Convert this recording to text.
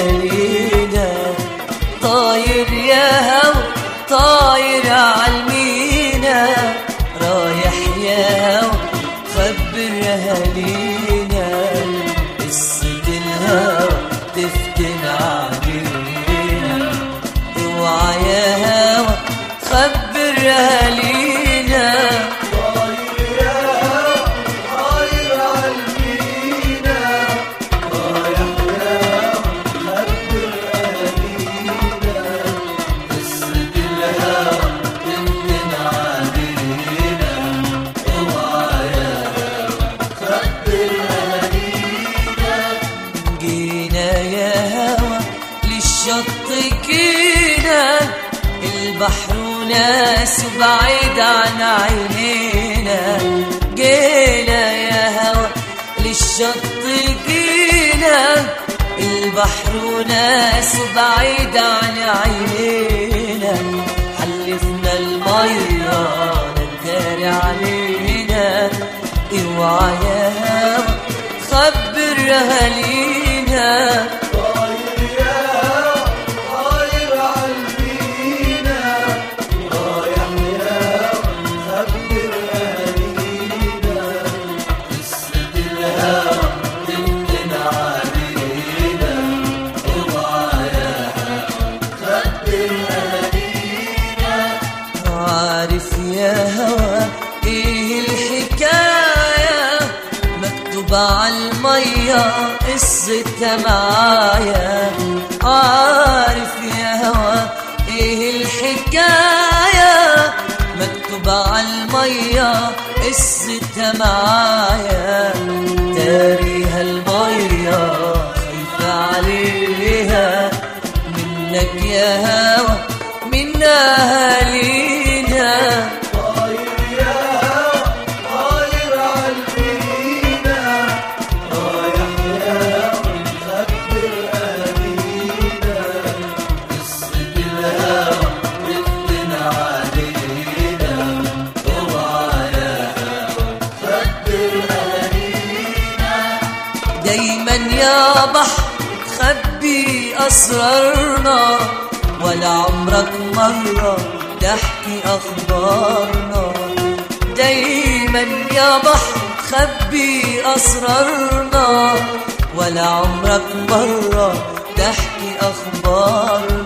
ليالينا طاير يا هوا طاير عالمينا رايح يا هوا خبر اهالينا قصة الهوى تفتن علينا اوعى يا هوا خبر اهالينا جينا يا هوا للشط جينا البحر ناس بعيد عن عينينا جينا يا هوا للشط جينا البحر ناس بعيد عن عينينا حلفنا المية نداري علينا اوعى يا هوا خبر اهالينا عارف يا هوا ايه الحكاية مكتوبة عالمية قصتها معايا عارف يا هوا ايه الحكاية مكتوبة عالمية قصتها معايا تاريها المية خايفة عليها منك يا هوا من أهالينا دايما يا بحر خبي أسرارنا ولا عمرك مرة تحكي أخبارنا دايما يا بحر خبي أسرارنا ولا عمرك مرة تحكي أخبارنا